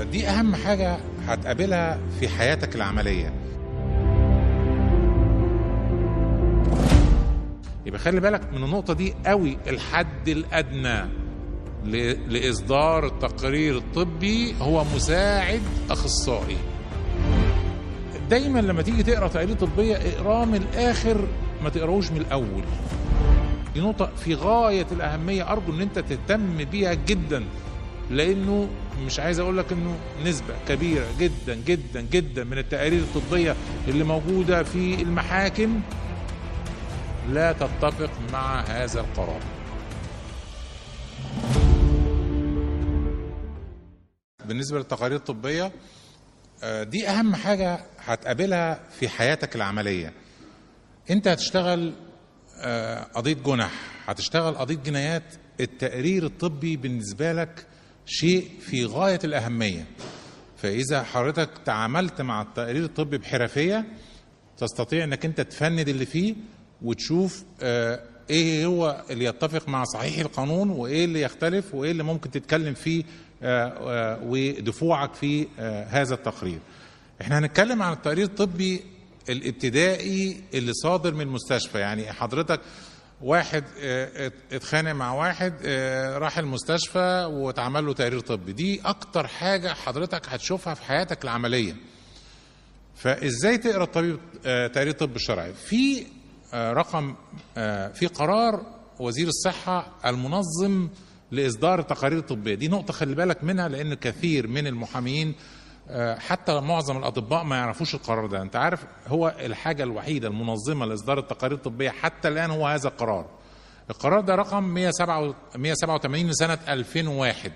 دي اهم حاجه هتقابلها في حياتك العمليه يبقى خلي بالك من النقطه دي قوي الحد الادنى ل- لاصدار التقرير الطبي هو مساعد اخصائي دايما لما تيجي تقرا تقارير طبيه اقراه من الاخر ما تقراهوش من الاول دي نقطة في غاية الأهمية أرجو إن أنت تهتم بيها جدا لأنه مش عايز أقول لك إنه نسبة كبيرة جدا جدا جدا من التقارير الطبية اللي موجودة في المحاكم لا تتفق مع هذا القرار. بالنسبة للتقارير الطبية آه، دي أهم حاجة هتقابلها في حياتك العملية. أنت هتشتغل آه، قضية جنح هتشتغل قضية جنايات التقرير الطبي بالنسبة لك شيء في غاية الأهمية فإذا حضرتك تعاملت مع التقرير الطبي بحرفية تستطيع أنك أنت تفند اللي فيه وتشوف آه، إيه هو اللي يتفق مع صحيح القانون وإيه اللي يختلف وإيه اللي ممكن تتكلم فيه آه، آه، ودفوعك في آه، هذا التقرير احنا هنتكلم عن التقرير الطبي الابتدائي اللي صادر من المستشفى يعني حضرتك واحد آه، ات- اتخانق مع واحد آه، راح المستشفى واتعمل له تقرير طبي دي اكتر حاجة حضرتك هتشوفها في حياتك العملية فازاي تقرا الطبيب آه، تقرير طب الشرعي في آه، رقم آه، في قرار وزير الصحة المنظم لإصدار التقارير الطبية دي نقطة خلي بالك منها لأن كثير من المحامين آه، حتى معظم الأطباء ما يعرفوش القرار ده أنت عارف هو الحاجة الوحيدة المنظمة لإصدار التقارير الطبية حتى الآن هو هذا القرار القرار ده رقم 187 لسنة 2001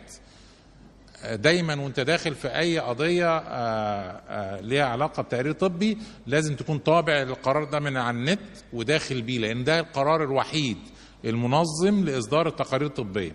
دايما وانت داخل في اي قضيه آه، آه، ليها علاقه بتقرير طبي لازم تكون طابع القرار ده من على النت وداخل بيه لان ده القرار الوحيد المنظم لاصدار التقارير الطبيه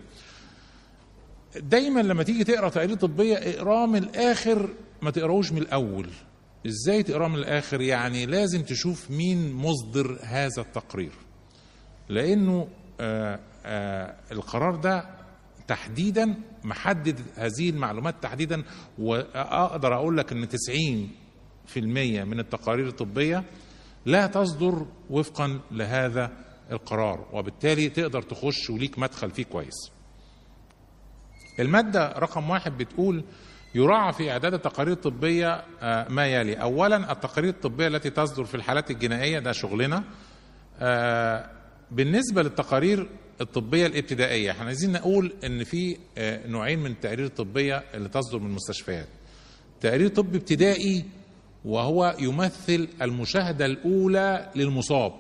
دايما لما تيجي تقرا تقارير طبيه اقراه من الاخر ما تقراهوش من الاول ازاي تقراه من الاخر يعني لازم تشوف مين مصدر هذا التقرير لانه آه آه القرار ده تحديدا محدد هذه المعلومات تحديدا واقدر اقول لك ان 90% من التقارير الطبيه لا تصدر وفقا لهذا القرار وبالتالي تقدر تخش وليك مدخل فيه كويس المادة رقم واحد بتقول يراعى في إعداد التقارير الطبية آه، ما يلي أولا التقارير الطبية التي تصدر في الحالات الجنائية ده شغلنا آه، بالنسبة للتقارير الطبية الابتدائية احنا عايزين نقول ان في آه، نوعين من التقارير الطبية اللي تصدر من المستشفيات تقرير طبي ابتدائي وهو يمثل المشاهدة الأولى للمصاب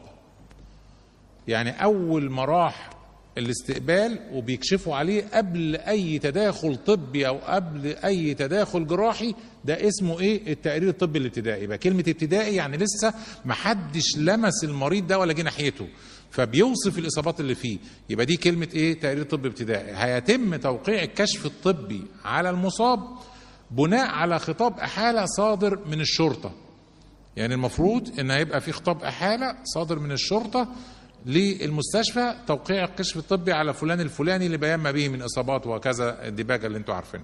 يعني أول ما راح الاستقبال وبيكشفوا عليه قبل أي تداخل طبي أو قبل أي تداخل جراحي ده اسمه إيه التقرير الطبي الابتدائي يبقى كلمة ابتدائي يعني لسه محدش لمس المريض ده ولا جه ناحيته فبيوصف الإصابات اللي فيه يبقى دي كلمة إيه تقرير طبي ابتدائي هيتم توقيع الكشف الطبي على المصاب بناء على خطاب إحالة صادر من الشرطة يعني المفروض ان هيبقى في خطاب احاله صادر من الشرطه للمستشفى توقيع الكشف الطبي على فلان الفلاني اللي بيان ما به من اصابات وكذا الدباجه اللي انتوا عارفينها.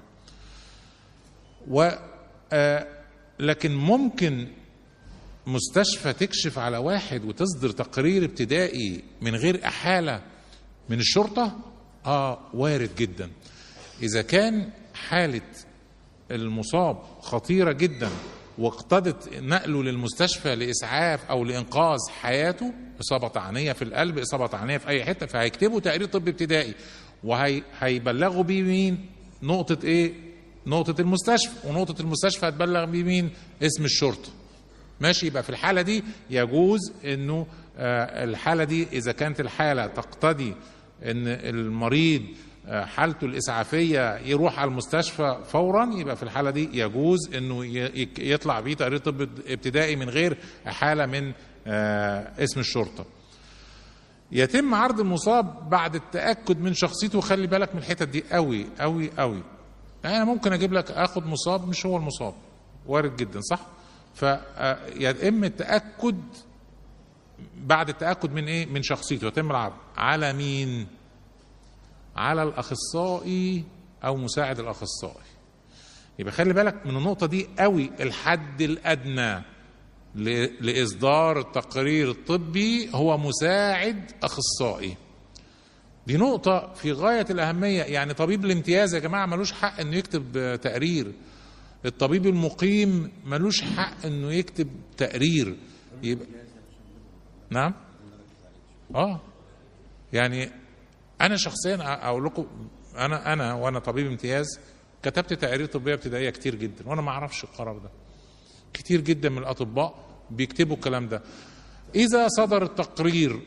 و آه، لكن ممكن مستشفى تكشف على واحد وتصدر تقرير ابتدائي من غير احاله من الشرطه؟ اه وارد جدا. اذا كان حاله المصاب خطيرة جدا واقتضت نقله للمستشفى لإسعاف أو لإنقاذ حياته إصابة طعنية في القلب إصابة طعنية في أي حتة فهيكتبوا تقرير طبي ابتدائي وهيبلغوا بيه مين نقطة إيه نقطة المستشفى ونقطة المستشفى هتبلغ بيه مين اسم الشرطة ماشي يبقى في الحالة دي يجوز انه آه، الحالة دي اذا كانت الحالة تقتضي ان المريض آه، حالته الاسعافية يروح على المستشفى فورا يبقى في الحالة دي يجوز انه ي- يك- يطلع بيه تقرير طب ابتدائي من غير حالة من آه، اسم الشرطة يتم عرض المصاب بعد التاكد من شخصيته وخلي بالك من الحتت دي قوي قوي قوي يعني انا ممكن اجيب لك اخد مصاب مش هو المصاب وارد جدا صح فيتم التاكد بعد التاكد من ايه من شخصيته يتم العرض على مين على الاخصائي او مساعد الاخصائي يبقى خلي بالك من النقطة دي قوي الحد الأدنى ل- لإصدار التقرير الطبي هو مساعد أخصائي دي نقطة في غاية الأهمية يعني طبيب الامتياز يا جماعة ملوش حق إنه يكتب آه، تقرير الطبيب المقيم ملوش حق إنه يكتب تقرير يبقى نعم اه يعني انا شخصيا اقول لكم انا انا وانا طبيب امتياز كتبت تقارير طبيه ابتدائيه كتير جدا وانا ما اعرفش القرار ده كتير جدا من الاطباء بيكتبوا الكلام ده اذا صدر التقرير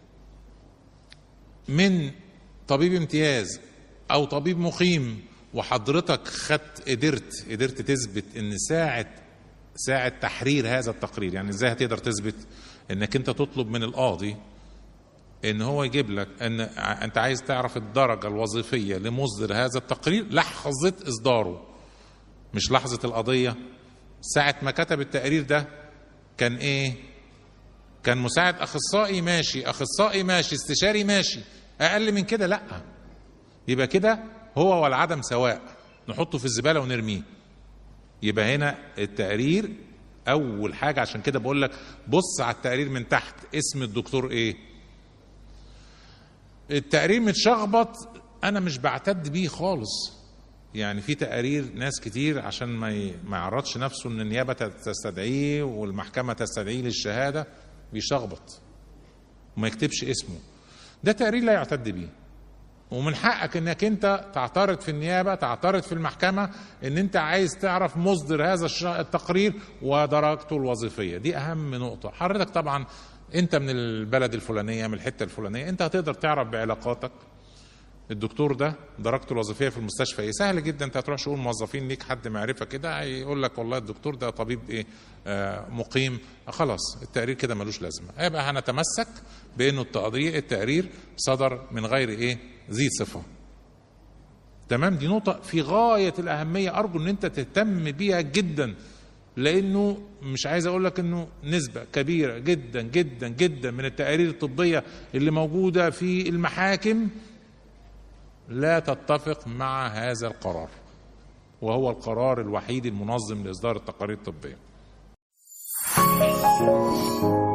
من طبيب امتياز او طبيب مقيم وحضرتك خدت قدرت قدرت تثبت ان ساعه ساعه تحرير هذا التقرير يعني ازاي هتقدر تثبت انك انت تطلب من القاضي ان هو يجيب لك ان ع- انت عايز تعرف الدرجه الوظيفيه لمصدر هذا التقرير لحظه اصداره مش لحظه القضيه ساعه ما كتب التقرير ده كان ايه كان مساعد اخصائي ماشي اخصائي ماشي استشاري ماشي اقل من كده لا يبقى كده هو والعدم سواء نحطه في الزباله ونرميه يبقى هنا التقرير اول حاجه عشان كده بقول لك بص على التقرير من تحت اسم الدكتور ايه التقرير متشخبط انا مش بعتد بيه خالص يعني في تقارير ناس كتير عشان ما ي- ما يعرضش نفسه ان النيابه تستدعيه والمحكمه تستدعيه للشهاده بيشخبط وما يكتبش اسمه ده تقرير لا يعتد بيه ومن حقك انك انت تعترض في النيابه تعترض في المحكمه ان انت عايز تعرف مصدر هذا الش- التقرير ودرجته الوظيفيه دي اهم نقطه حضرتك طبعا انت من البلد الفلانيه من الحته الفلانيه انت هتقدر تعرف بعلاقاتك الدكتور ده درجته الوظيفيه في المستشفى ايه سهل جدا انت هتروح شؤون موظفين ليك حد معرفه كده هيقول لك والله الدكتور ده طبيب ايه آه مقيم آه خلاص التقرير كده ملوش لازمه يبقى هنتمسك بانه التقرير التقرير صدر من غير ايه ذي صفه تمام دي نقطة في غاية الأهمية أرجو إن أنت تهتم بيها جدا لأنه مش عايز أقول لك إنه نسبة كبيرة جدا جدا جدا من التقارير الطبية اللي موجودة في المحاكم لا تتفق مع هذا القرار وهو القرار الوحيد المنظم لإصدار التقارير الطبية